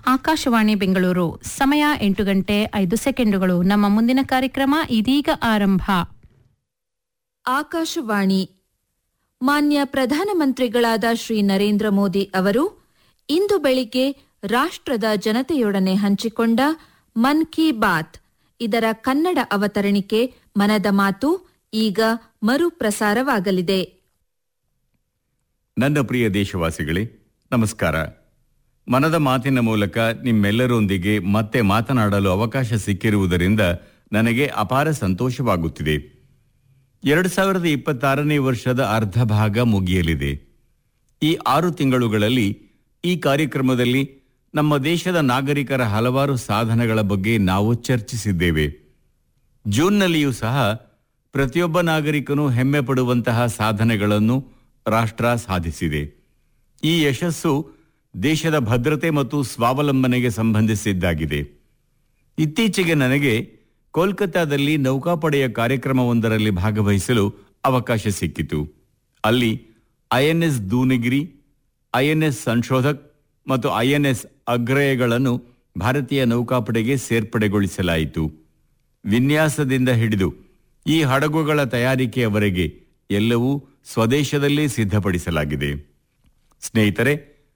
ಆಕಾಶವಾಣಿ ಬೆಂಗಳೂರು ಸಮಯ ಎಂಟು ಗಂಟೆ ಐದು ಸೆಕೆಂಡುಗಳು ನಮ್ಮ ಮುಂದಿನ ಕಾರ್ಯಕ್ರಮ ಇದೀಗ ಆರಂಭ ಆಕಾಶವಾಣಿ ಮಾನ್ಯ ಪ್ರಧಾನಮಂತ್ರಿಗಳಾದ ಶ್ರೀ ನರೇಂದ್ರ ಮೋದಿ ಅವರು ಇಂದು ಬೆಳಿಗ್ಗೆ ರಾಷ್ಟ್ರದ ಜನತೆಯೊಡನೆ ಹಂಚಿಕೊಂಡ ಮನ್ ಕಿ ಬಾತ್ ಇದರ ಕನ್ನಡ ಅವತರಣಿಕೆ ಮನದ ಮಾತು ಈಗ ಮರುಪ್ರಸಾರವಾಗಲಿದೆ ನನ್ನ ಪ್ರಿಯ ದೇಶವಾಸಿಗಳೇ ನಮಸ್ಕಾರ ಮನದ ಮಾತಿನ ಮೂಲಕ ನಿಮ್ಮೆಲ್ಲರೊಂದಿಗೆ ಮತ್ತೆ ಮಾತನಾಡಲು ಅವಕಾಶ ಸಿಕ್ಕಿರುವುದರಿಂದ ನನಗೆ ಅಪಾರ ಸಂತೋಷವಾಗುತ್ತಿದೆ ಎರಡು ಸಾವಿರದ ಇಪ್ಪತ್ತಾರನೇ ವರ್ಷದ ಅರ್ಧ ಭಾಗ ಮುಗಿಯಲಿದೆ ಈ ಆರು ತಿಂಗಳುಗಳಲ್ಲಿ ಈ ಕಾರ್ಯಕ್ರಮದಲ್ಲಿ ನಮ್ಮ ದೇಶದ ನಾಗರಿಕರ ಹಲವಾರು ಸಾಧನೆಗಳ ಬಗ್ಗೆ ನಾವು ಚರ್ಚಿಸಿದ್ದೇವೆ ಜೂನ್ನಲ್ಲಿಯೂ ಸಹ ಪ್ರತಿಯೊಬ್ಬ ನಾಗರಿಕನು ಹೆಮ್ಮೆ ಪಡುವಂತಹ ಸಾಧನೆಗಳನ್ನು ರಾಷ್ಟ್ರ ಸಾಧಿಸಿದೆ ಈ ಯಶಸ್ಸು ದೇಶದ ಭದ್ರತೆ ಮತ್ತು ಸ್ವಾವಲಂಬನೆಗೆ ಸಂಬಂಧಿಸಿದ್ದಾಗಿದೆ ಇತ್ತೀಚೆಗೆ ನನಗೆ ಕೋಲ್ಕತ್ತಾದಲ್ಲಿ ನೌಕಾಪಡೆಯ ಕಾರ್ಯಕ್ರಮವೊಂದರಲ್ಲಿ ಭಾಗವಹಿಸಲು ಅವಕಾಶ ಸಿಕ್ಕಿತು ಅಲ್ಲಿ ಐಎನ್ಎಸ್ ದೂನಿಗಿರಿ ಐಎನ್ಎಸ್ ಸಂಶೋಧಕ್ ಮತ್ತು ಐಎನ್ಎಸ್ ಅಗ್ರಯಗಳನ್ನು ಭಾರತೀಯ ನೌಕಾಪಡೆಗೆ ಸೇರ್ಪಡೆಗೊಳಿಸಲಾಯಿತು ವಿನ್ಯಾಸದಿಂದ ಹಿಡಿದು ಈ ಹಡಗುಗಳ ತಯಾರಿಕೆಯವರೆಗೆ ಎಲ್ಲವೂ ಸ್ವದೇಶದಲ್ಲೇ ಸಿದ್ಧಪಡಿಸಲಾಗಿದೆ ಸ್ನೇಹಿತರೆ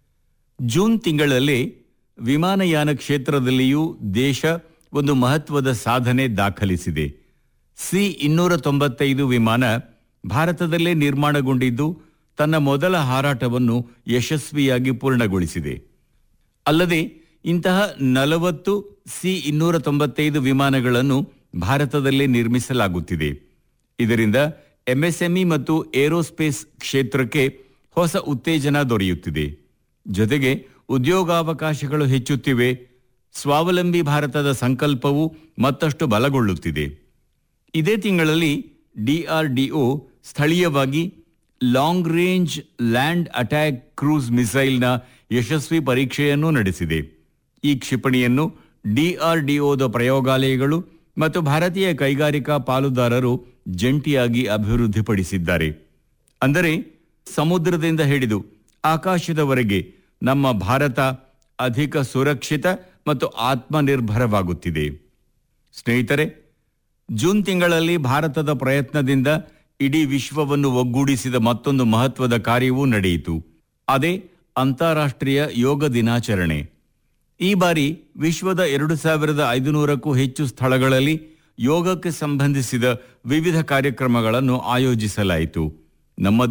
ಜೂನ್ ತಿಂಗಳಲ್ಲಿ ವಿಮಾನಯಾನ ಕ್ಷೇತ್ರದಲ್ಲಿಯೂ ದೇಶ ಒಂದು ಮಹತ್ವದ ಸಾಧನೆ ದಾಖಲಿಸಿದೆ ಸಿ ಇನ್ನೂರ ತೊಂಬತ್ತೈದು ವಿಮಾನ ಭಾರತದಲ್ಲೇ ನಿರ್ಮಾಣಗೊಂಡಿದ್ದು ತನ್ನ ಮೊದಲ ಹಾರಾಟವನ್ನು ಯಶಸ್ವಿಯಾಗಿ ಪೂರ್ಣಗೊಳಿಸಿದೆ ಅಲ್ಲದೆ ಇಂತಹ ನಲವತ್ತು ಸಿ ಇನ್ನೂರ ತೊಂಬತ್ತೈದು ವಿಮಾನಗಳನ್ನು ಭಾರತದಲ್ಲೇ ನಿರ್ಮಿಸಲಾಗುತ್ತಿದೆ ಇದರಿಂದ ಎಂಎಸ್ಎಂಇ ಮತ್ತು ಏರೋಸ್ಪೇಸ್ ಕ್ಷೇತ್ರಕ್ಕೆ ಹೊಸ ಉತ್ತೇಜನ ದೊರೆಯುತ್ತಿದೆ ಜೊತೆಗೆ ಉದ್ಯೋಗಾವಕಾಶಗಳು ಹೆಚ್ಚುತ್ತಿವೆ ಸ್ವಾವಲಂಬಿ ಭಾರತದ ಸಂಕಲ್ಪವು ಮತ್ತಷ್ಟು ಬಲಗೊಳ್ಳುತ್ತಿದೆ ಇದೇ ತಿಂಗಳಲ್ಲಿ ಡಿಆರ್ಡಿಒ ಸ್ಥಳೀಯವಾಗಿ long range land attack cruise ಮಿಸೈಲ್ನ ಯಶಸ್ವಿ ಪರೀಕ್ಷೆಯನ್ನು ನಡೆಸಿದೆ ಈ ಕ್ಷಿಪಣಿಯನ್ನು ಡಿಆರ್ಡಿಒದ ಪ್ರಯೋಗಾಲಯಗಳು ಮತ್ತು ಭಾರತೀಯ ಕೈಗಾರಿಕಾ ಪಾಲುದಾರರು ಜಂಟಿಯಾಗಿ ಅಭಿವೃದ್ಧಿಪಡಿಸಿದ್ದಾರೆ ಅಂದರೆ ಸಮುದ್ರದಿಂದ ಹಿಡಿದು ಆಕಾಶದವರೆಗೆ ನಮ್ಮ ಭಾರತ ಅಧಿಕ ಸುರಕ್ಷಿತ ಮತ್ತು ಆತ್ಮನಿರ್ಭರವಾಗುತ್ತಿದೆ ಸ್ನೇಹಿತರೆ ಜೂನ್ ತಿಂಗಳಲ್ಲಿ ಭಾರತದ ಪ್ರಯತ್ನದಿಂದ ಇಡೀ ವಿಶ್ವವನ್ನು ಒಗ್ಗೂಡಿಸಿದ ಮತ್ತೊಂದು ಮಹತ್ವದ ಕಾರ್ಯವೂ ನಡೆಯಿತು ಅದೇ ಅಂತಾರಾಷ್ಟ್ರೀಯ ಯೋಗ ದಿನಾಚರಣೆ ಈ ಬಾರಿ ವಿಶ್ವದ ಎರಡು ಸಾವಿರದ ಐದುನೂರಕ್ಕೂ ಹೆಚ್ಚು ಸ್ಥಳಗಳಲ್ಲಿ ಯೋಗಕ್ಕೆ ಸಂಬಂಧಿಸಿದ ವಿವಿಧ ಕಾರ್ಯಕ್ರಮಗಳನ್ನು ಆಯೋಜಿಸಲಾಯಿತು ನಮ್ಮ